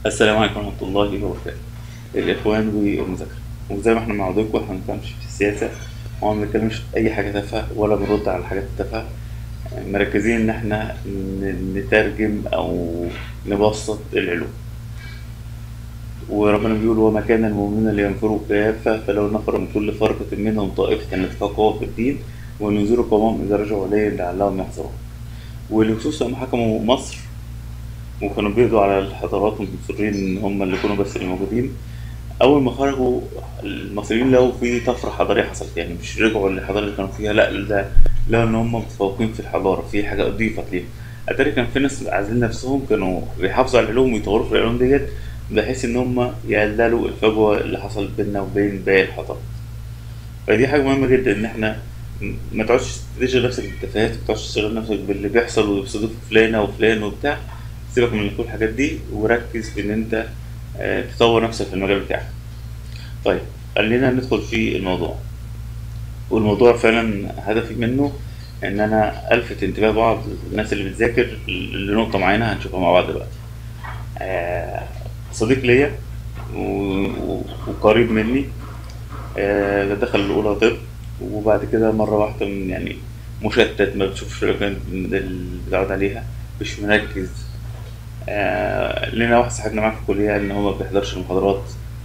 السلام عليكم ورحمة الله وبركاته الإخوان والمذاكرة وزي ما احنا معودينكم احنا مبنتكلمش في السياسة وما بنتكلمش في أي حاجة تافهة ولا بنرد على الحاجات التافهة مركزين إن احنا ن- نترجم أو نبسط العلوم وربنا بيقول وما كان المؤمنون لينفروا كافة فلو نفر من كل فرقة منهم طائفة لتفقهوا في الدين ولينذروا قومهم إذا رجعوا إليهم لعلهم يحذرون والهكسوس لما حكموا مصر وكانوا بيقضوا على الحضارات ومصرين ان هم اللي يكونوا بس اللي موجودين اول ما خرجوا المصريين لقوا في طفره حضاريه حصلت يعني مش رجعوا للحضاره اللي كانوا فيها لا ده لقوا ان هم متفوقين في الحضاره في حاجه اضيفت ليهم اتاري كان في ناس عازلين نفسهم كانوا بيحافظوا على العلوم ويطوروا في العلوم ديت بحيث ان هم يقللوا الفجوه اللي حصلت بيننا وبين باقي الحضارات فدي حاجه مهمه جدا ان احنا م- ما تقعدش تشغل نفسك بالتفاهات ما تقعدش تشغل نفسك باللي بيحصل ويستضيف فلانه وفلان وبتاع سيبك من كل الحاجات دي وركز في ان انت آه، تطور نفسك في المجال بتاعك طيب خلينا ندخل في الموضوع والموضوع فعلا هدفي منه ان انا الفت انتباه بعض الناس اللي بتذاكر لنقطه معينه هنشوفها مع بعض دلوقتي آه، صديق ليا و- و- وقريب مني آه، دخل الاولى طب وبعد كده مره واحده من يعني مشتت ما بتشوفش الأوقات اللي بتقعد عليها مش مركز آه، لنا واحد صاحبنا معاه في الكلية إن هو ما بيحضرش المحاضرات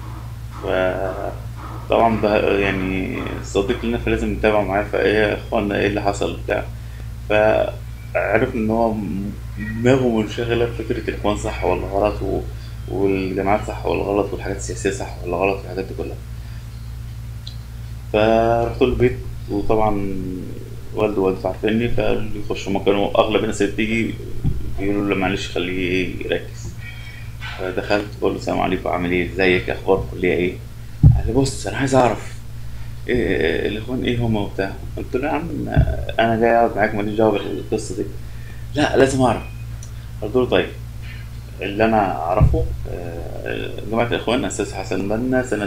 فطبعا بقى يعني صديق لنا فلازم نتابع معاه فإيه يا إخوانا إيه اللي حصل بتاع فعرفنا إن هو م- دماغه منشغلة بفكرة الإخوان صح ولا غلط و... والجامعات صح ولا غلط والحاجات السياسية صح ولا غلط والحاجات دي كلها فرحت له البيت وطبعا والده ووالدته عارفيني فقالوا لي يخش هما كانوا أغلب الناس اللي بتيجي بيقولوا له معلش خليه يركز فدخلت بقول له السلام عليكم عامل ايه ازيك اخبار الكليه ايه قال لي بص انا عايز اعرف إيه إيه الاخوان ايه هما وبتاع قلت له يا عم انا جاي اقعد معاك ماليش دعوه بالقصه دي لا لازم اعرف قلت له طيب اللي انا اعرفه آه، جماعه الاخوان اسس حسن بنا سنه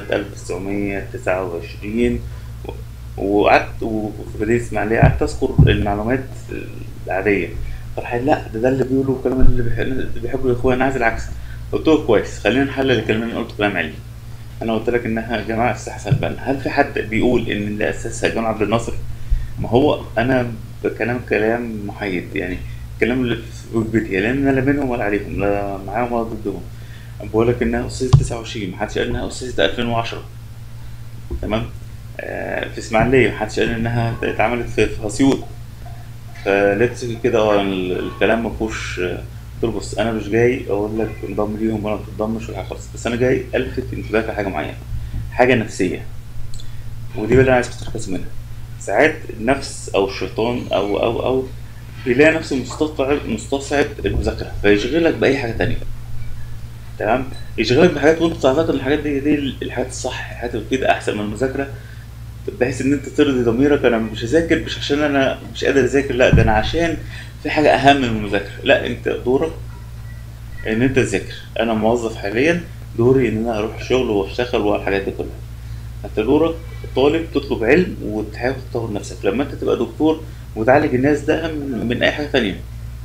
1929 و- وقعدت وفي بدايه اسماعيليه قعدت اذكر المعلومات العاديه فراح قال لا ده ده اللي بيقولوا الكلام اللي بيح- اللي بيحبوا الاخوان عايز العكس قلت له كويس خلينا نحلل الكلام اللي أنا قلته كلام علمي انا قلت لك انها جماعه اسس حسن بنا هل في حد بيقول ان اللي اسسها جمال عبد الناصر ما هو انا بكلام كلام محايد يعني الكلام اللي في وجبتي لان انا لا منهم ولا عليهم لا معاهم ولا ضدهم بقول لك انها اسست 29 ما حدش قال انها اسست 2010 تمام آه في اسماعيليه ما حدش قال انها اتعملت في في اسيوط فلقيت كده اه ال- الكلام ما فيهوش آه، قلت له بص انا مش جاي اقول لك انضم ليهم ولا ما تنضمش ولا حاجه خالص بس انا جاي الفت انتباهك لحاجه معينه حاجه نفسيه ودي اللي انا عايز تركز منها ساعات النفس او الشيطان او او او بيلاقي نفسه مستصعب مستصعب المذاكره فيشغلك باي حاجه تانية تمام يشغلك بحاجات وانت تعتقد ان الحاجات دي دي الحاجات الصح الحاجات اللي كده احسن من المذاكره بحيث ان انت ترضي ضميرك انا مش هذاكر مش عشان انا مش قادر اذاكر لا ده انا عشان في حاجه اهم من المذاكره لا انت دورك ان انت تذاكر انا موظف حاليا دوري ان انا اروح الشغل واشتغل والحاجات دي كلها انت دورك طالب تطلب علم وتحاول تطور نفسك لما انت تبقى دكتور وتعالج الناس ده اهم من من اي حاجه تانية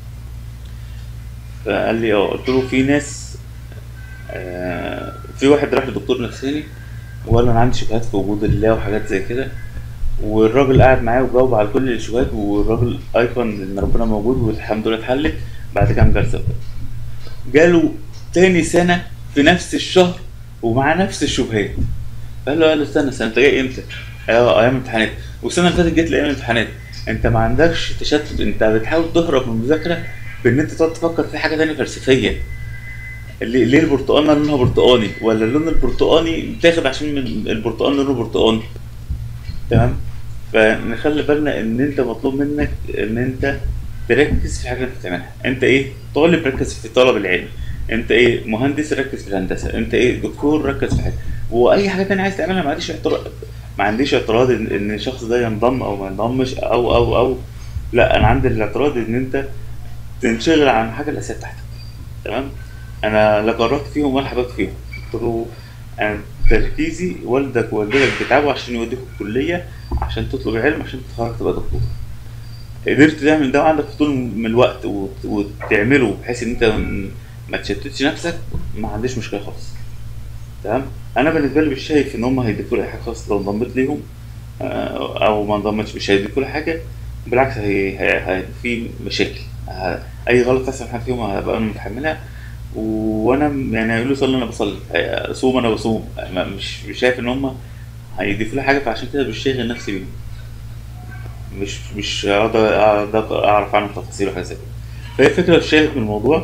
فقال لي اه قلت له في ناس آه في واحد راح لدكتور نفساني وقال له انا عندي شبهات في وجود الله وحاجات زي كده والراجل قعد معاه وجاوب على كل الشبهات والراجل ايقن ان ربنا موجود والحمد لله اتحلت بعد كام جلسه جاله تاني سنه في نفس الشهر ومع نفس الشبهات قال له قال له استنى استنى انت جاي امتى؟ اه ايام امتحانات والسنه اللي فاتت جيت لايام الامتحانات انت ما عندكش تشتت انت بتحاول تهرب من المذاكره بان انت تقعد تفكر في حاجه تانية فلسفيه ليه ليه البرتقانه لونها برتقاني ولا اللون البرتقاني بتاخد عشان من البرتقال لونه برتقاني تمام فنخلي بالنا ان انت مطلوب منك ان انت تركز في حاجه انت بتعملها انت ايه طالب ركز في طلب العلم انت ايه مهندس ركز في الهندسه انت ايه دكتور ركز في حاجه واي حاجه تانية عايز تعملها ما عنديش اعتراض ما عنديش اعتراض ان ان الشخص ده ينضم او ما ينضمش او او او لا انا عندي الاعتراض ان انت تنشغل عن الحاجه الاساسيه بتاعتك تمام انا لا قررت فيهم ولا حبيت فيهم قلت له انا تركيزي والدك ووالدتك بيتعبوا عشان يوديك الكليه عشان تطلب علم عشان تتخرج تبقى دكتور قدرت تعمل ده وعندك فضول من الوقت وت- وتعمله بحيث ان انت م- ما تشتتش نفسك ما عنديش مشكله خالص تمام انا بالنسبه لي مش شايف ان هم هيضيفوا لي حاجه خالص لو انضميت ليهم آه، او ما انضمتش مش هيضيفوا لي حاجه بالعكس هي هي هي في مشاكل ه- اي غلط تحصل حاجه فيهم هبقى انا متحملها وانا م- يعني هيقولوا صلي انا بصلي آه، صوم انا بصوم ما- مش مش شايف ان هم هيضيفوا لي حاجه فعشان كده مش شاغل نفسي بيهم مش مش هقعد أقعد اعرف عنهم تفاصيل وحاجات زي كده فهي الفكره الشاهد من الموضوع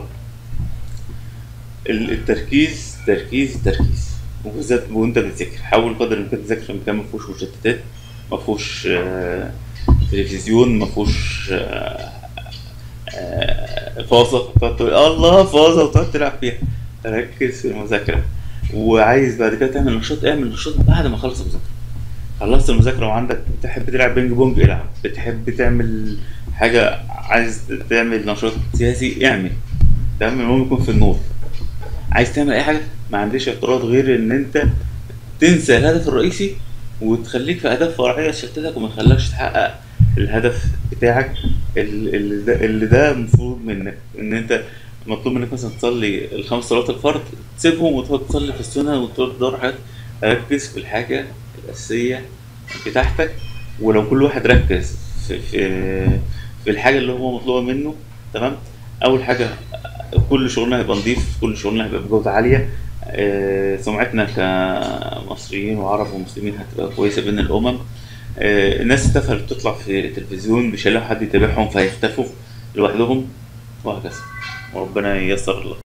ال- التركيز تركيز تركيز وبالذات وانت بتذاكر حاول قدر الامكان تذاكر في مكان ما فيهوش مشتتات ما فيهوش آه، تلفزيون ما فيهوش آه، آه، فاصة تقعد تقول الله فاصة وتقعد تلعب فيها ركز في المذاكرة وعايز بعد كده تعمل نشاط اعمل نشاط بعد ما خلص المذاكرة خلصت المذاكرة وعندك بتحب تلعب بينج بونج العب بتحب تعمل حاجة عايز تعمل نشاط سياسي اعمل تمام المهم يكون في النور عايز تعمل اي حاجة ما عنديش اعتراض غير ان انت تنسى الهدف الرئيسي وتخليك في اهداف فرعيه تشتتك وما تخليكش تحقق الهدف بتاعك ال- اللي ده, اللي ده المفروض منك ان انت مطلوب منك مثلا تصلي الخمس صلوات الفرض تسيبهم وتقعد تصلي في السنه وتقعد تدور حاجات ركز في الحاجه الاساسيه بتاعتك ولو كل واحد ركز في في, في الحاجه اللي هو مطلوبه منه تمام اول حاجه كل شغلنا هيبقى نضيف كل شغلنا هيبقى بجوده عاليه آه، سمعتنا كمصريين وعرب ومسلمين هتبقى كويسه بين الامم آه، الناس التافهه اللي بتطلع في التلفزيون مش هيلاقوا حد يتابعهم فهيختفوا لوحدهم وهكذا وربنا ييسر الله